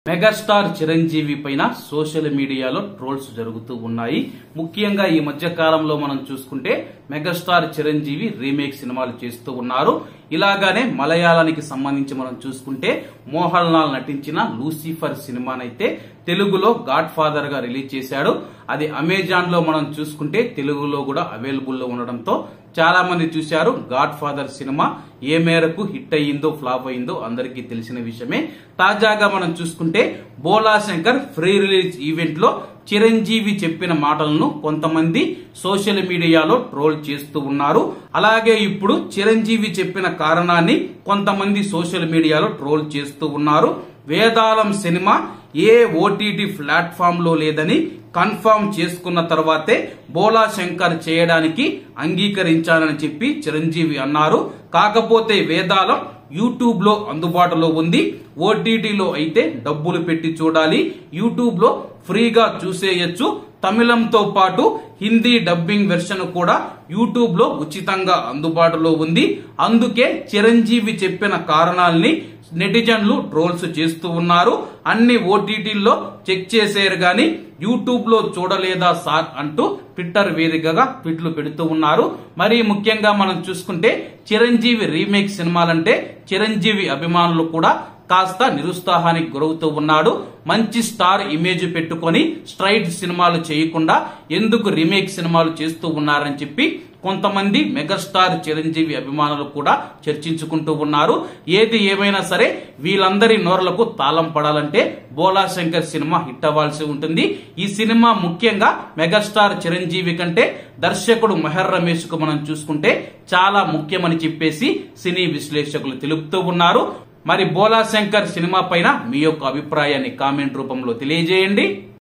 megastar Chiranjeevi పైన social మీడియాలో trolls జరుగుతూ ఉన్నాయి ముఖ్యంగా ఈ మధ్య కాలంలో మనం చూసుకుంటే మెగాస్టార్ చిరంజీవి రీమేక్ సినిమాలు చేస్తూ ఉన్నారు ఇలాగానే మలయాళానికి సంబంధించి మనం చూసుకుంటే మోహన్ లాల్ నటించిన లూసిఫర్ సినిమానైతే తెలుగులో గాడ్ ఫాదర్ గా రిలీజ్ చేశాడు అది అమెజాన్ లో మనం చూసుకుంటే తెలుగులో కూడా అవైలబుల్ లో ఉండడంతో చాలా మంది చూశారు గాడ్ ఫాదర్ సినిమా ఏ మేరకు హిట్ అయ్యిందో ఫ్లాప్ అయిందో అందరికీ తెలిసిన విషయమే తాజాగా మనం చూసుకుంటే Bhola Shankar pre release event లో చిరంజీవి చెప్పిన మాటలను కొంతమంది సోషల్ మీడియాలో ట్రోల్ చేస్తూ ఉన్నారు అలాగే ఇప్పుడు చిరంజీవి చెప్పిన కారణాన్ని కొంతమంది సోషల్ మీడియాలో ట్రోల్ చేస్తూ ఉన్నారు వేదాలం సినిమా ఏ ఓటీటీ ప్లాట్ఫామ్ లో లేదని కన్ఫర్మ్ చేసుకున్న తర్వాతే బోలా శంకర్ చేయడానికి అంగీకరించానని చెప్పి చిరంజీవి అన్నారు కాకపోతే వేదాలం యూట్యూబ్ లో అందుబాటులో ఉంది ఓటీటీలో అయితే డబ్బులు పెట్టి చూడాలి యూట్యూబ్ లో ఫ్రీగా చూసేయచ్చు తమిళంతో పాటు హిందీ డబ్బింగ్ వెర్షన్ కూడా యూట్యూబ్ లో ఉచితంగా అందుబాటులో ఉంది అందుకే చిరంజీవి చెప్పిన కారణాల్ని నెటిజన్లు ట్రోల్స్ చేస్తూ ఉన్నారు అన్ని ఓటీటీల్లో చెక్ చేశారు గాని యూట్యూబ్ లో చూడలేదా సార్ అంటూ ట్విట్టర్ వేదికగా ట్వీట్లు పెడుతూ ఉన్నారు మరి ముఖ్యంగా మనం చూసుకుంటే చిరంజీవి రీమేక్ సినిమాలంటే చిరంజీవి అభిమానులు కూడా కాస్త నిరుత్సాహానికి గురవుతూ ఉన్నాడు మంచి స్టార్ ఇమేజ్ పెట్టుకొని స్ట్రైట్ సినిమాలు చేయకుండా ఎందుకు రీమేక్ సినిమాలు చేస్తూ ఉన్నారని చెప్పి కొంతమంది మెగాస్టార్ చిరంజీవి అభిమానులు కూడా చర్చించుకుంటూ ఉన్నారు ఏది ఏమైనా సరే వీళ్ళందరి నోర్లకు తాళం పడాలంటే బోలా శంకర్ సినిమా హిట్ అవ్వాల్సి ఉంటుంది ఈ సినిమా ముఖ్యంగా మెగాస్టార్ చిరంజీవి కంటే దర్శకుడు మెహర్ రమేష్ కు మనం చూసుకుంటే చాలా ముఖ్యమని చెప్పేసి సినీ విశ్లేషకులు తెలుపుతూ ఉన్నారు మరి బోలా శంకర్ సినిమా పైన మీ యొక్క అభిప్రాయాన్ని కామెంట్ రూపంలో తెలియజేయండి